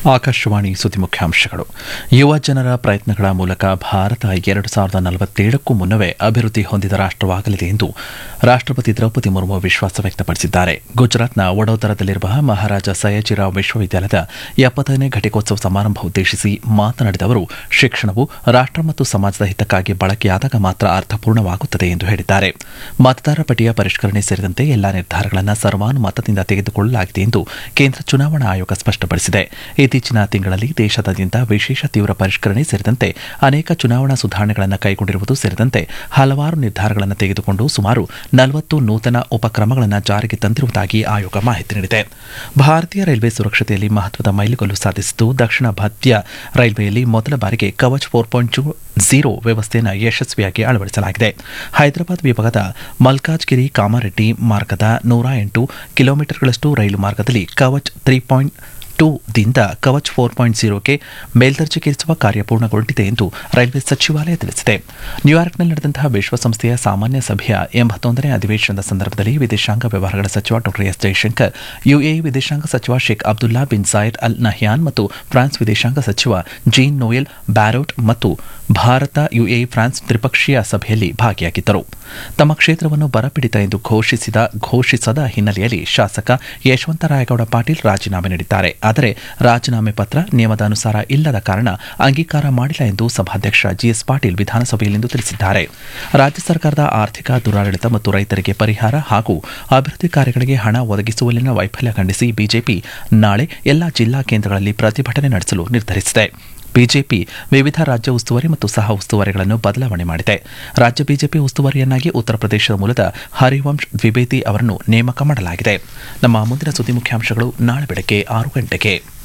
ಆಕಾಶವಾಣಿ ಸುದ್ದಿ ಮುಖ್ಯಾಂಶಗಳು ಯುವ ಜನರ ಪ್ರಯತ್ನಗಳ ಮೂಲಕ ಭಾರತ ಎರಡು ಸಾವಿರದ ನಲವತ್ತೇಳಕ್ಕೂ ಮುನ್ನವೇ ಅಭಿವೃದ್ಧಿ ಹೊಂದಿದ ರಾಷ್ಟವಾಗಲಿದೆ ಎಂದು ರಾಷ್ಟಪತಿ ದ್ರೌಪದಿ ಮುರ್ಮು ವಿಶ್ವಾಸ ವ್ಯಕ್ತಪಡಿಸಿದ್ದಾರೆ ಗುಜರಾತ್ನ ವಡೋದರದಲ್ಲಿರುವ ಮಹಾರಾಜ ಸಯಾಜಿರಾವ್ ವಿಶ್ವವಿದ್ಯಾಲಯದ ಎಪ್ಪತ್ತನೇ ಘಟಿಕೋತ್ಸವ ಸಮಾರಂಭ ಉದ್ದೇಶಿಸಿ ಮಾತನಾಡಿದ ಅವರು ಶಿಕ್ಷಣವು ರಾಷ್ಟ ಮತ್ತು ಸಮಾಜದ ಹಿತಕ್ಕಾಗಿ ಬಳಕೆಯಾದಾಗ ಮಾತ್ರ ಅರ್ಥಪೂರ್ಣವಾಗುತ್ತದೆ ಎಂದು ಹೇಳಿದ್ದಾರೆ ಮತದಾರ ಪಟ್ಟಿಯ ಪರಿಷ್ಕರಣೆ ಸೇರಿದಂತೆ ಎಲ್ಲಾ ನಿರ್ಧಾರಗಳನ್ನು ಸರ್ವಾನುಮತದಿಂದ ತೆಗೆದುಕೊಳ್ಳಲಾಗಿದೆ ಎಂದು ಕೇಂದ್ರ ಚುನಾವಣಾ ಆಯೋಗ ಸ್ಪಷ್ಟಪಡಿಸಿದೆ ಇತ್ತೀಚಿನ ತಿಂಗಳಲ್ಲಿ ದೇಶದಾದ್ಯಂತ ವಿಶೇಷ ತೀವ್ರ ಪರಿಷ್ಕರಣೆ ಸೇರಿದಂತೆ ಅನೇಕ ಚುನಾವಣಾ ಸುಧಾರಣೆಗಳನ್ನು ಕೈಗೊಂಡಿರುವುದು ಸೇರಿದಂತೆ ಹಲವಾರು ನಿರ್ಧಾರಗಳನ್ನು ತೆಗೆದುಕೊಂಡು ಸುಮಾರು ನಲವತ್ತು ನೂತನ ಉಪಕ್ರಮಗಳನ್ನು ಜಾರಿಗೆ ತಂದಿರುವುದಾಗಿ ಆಯೋಗ ಮಾಹಿತಿ ನೀಡಿದೆ ಭಾರತೀಯ ರೈಲ್ವೆ ಸುರಕ್ಷತೆಯಲ್ಲಿ ಮಹತ್ವದ ಮೈಲುಗಲ್ಲು ಸಾಧಿಸಿದ್ದು ದಕ್ಷಿಣ ಮಧ್ಯ ರೈಲ್ವೆಯಲ್ಲಿ ಮೊದಲ ಬಾರಿಗೆ Kavach four point two zero ವ್ಯವಸ್ಥೆಯನ್ನು ಯಶಸ್ವಿಯಾಗಿ ಅಳವಡಿಸಲಾಗಿದೆ ಹೈದರಾಬಾದ್ ವಿಭಾಗದ ಮಲ್ಕಾಜ್ಗಿರಿ ಕಾಮಾರೆಡ್ಡಿ ಮಾರ್ಗದ ನೂರ ಎಂಟು ಕಿಲೋಮೀಟರ್ಗಳಷ್ಟು ರೈಲು ಮಾರ್ಗದಲ್ಲಿ ಕವಚ್ ತ್ರೀ ಪಾಯಿಂಟ್ ಟೂ ದಿಂದ ಕವಚ್ ಫೋರ್ ಪಾಯಿಂಟ್ ಜೀರೋಗೆ ಮೇಲ್ದರ್ಜೆಗೇರಿಸುವ ಕಾರ್ಯ ಪೂರ್ಣಗೊಂಡಿದೆ ಎಂದು ರೈಲ್ವೆ ಸಚಿವಾಲಯ ತಿಳಿಸಿದೆ ನ್ಯೂಯಾರ್ಕ್ನಲ್ಲಿ ನಡೆದಂತಹ ವಿಶ್ವಸಂಸ್ಥೆಯ ಸಾಮಾನ್ಯ ಸಭೆಯ ಎಂಬತ್ತೊಂದನೇ ಅಧಿವೇಶನದ ಸಂದರ್ಭದಲ್ಲಿ ವಿದೇಶಾಂಗ ವ್ಯವಹಾರಗಳ ಸಚಿವ ಡಾ ಎಸ್ ಜೈಶಂಕರ್ ಯುಎಇ ವಿದೇಶಾಂಗ ಸಚಿವ Sheikh Abdullah bin Zayed Al Nahyan ಮತ್ತು ಫ್ರಾನ್ಸ್ ವಿದೇಶಾಂಗ ಸಚಿವ ಜೀನ್ ನೋಯೆಲ್ ಬ್ಯಾರೋಟ್ ಮತ್ತು ಭಾರತ ಯುಎಇ ಫ್ರಾನ್ಸ್ ತ್ರಿಪಕ್ಷೀಯ ಸಭೆಯಲ್ಲಿ ಭಾಗಿಯಾಗಿದ್ದರು ತಮ್ಮ ಕ್ಷೇತ್ರವನ್ನು ಬರಪೀಡಿತ ಎಂದು ಘೋಷಿಸಿದ ಘೋಷಿಸದ ಹಿನ್ನೆಲೆಯಲ್ಲಿ ಶಾಸಕ ಯಶವಂತರಾಯಗೌಡ ಪಾಟೀಲ್ ರಾಜೀನಾಮೆ ನೀಡಿದ್ದಾರೆ ಆದರೆ ರಾಜೀನಾಮೆ ಪತ್ರ ನಿಯಮದ ಅನುಸಾರ ಇಲ್ಲದ ಕಾರಣ ಅಂಗೀಕಾರ ಮಾಡಿಲ್ಲ ಎಂದು ಸಭಾಧ್ಯಕ್ಷ ಜಿಎಸ್ ಪಾಟೀಲ್ ವಿಧಾನಸಭೆಯಲ್ಲಿಂದು ತಿಳಿಸಿದ್ದಾರೆ ರಾಜ್ಯ ಸರ್ಕಾರದ ಆರ್ಥಿಕ ದುರಾಡಳಿತ ಮತ್ತು ರೈತರಿಗೆ ಪರಿಹಾರ ಹಾಗೂ ಅಭಿವೃದ್ಧಿ ಕಾರ್ಯಗಳಿಗೆ ಹಣ ಒದಗಿಸುವಲ್ಲಿನ ವೈಫಲ್ಯ ಖಂಡಿಸಿ ಬಿಜೆಪಿ ನಾಳೆ ಎಲ್ಲಾ ಜಿಲ್ಲಾ ಕೇಂದ್ರಗಳಲ್ಲಿ ಪ್ರತಿಭಟನೆ ನಡೆಸಲು ನಿರ್ಧರಿಸಿದೆ ಬಿಜೆಪಿ ವಿವಿಧ ರಾಜ್ಯ ಉಸ್ತುವಾರಿ ಮತ್ತು ಸಹ ಉಸ್ತುವಾರಿಗಳನ್ನು ಬದಲಾವಣೆ ಮಾಡಿದೆ ರಾಜ್ಯ ಬಿಜೆಪಿ ಉಸ್ತುವಾರಿಯನ್ನಾಗಿ ಉತ್ತರ ಪ್ರದೇಶದ ಮೂಲದ ಹರಿವಂಶ್ ದ್ವಿವೇದಿ ಅವರನ್ನು ನೇಮಕ ಮಾಡಲಾಗಿದೆ ನಮ್ಮ ಮುಂದಿನ ಸುದ್ದಿ ಮುಖ್ಯಾಂಶಗಳು ನಾಳೆ ಬೆಳಗ್ಗೆ ಆರು ಗಂಟೆಗೆ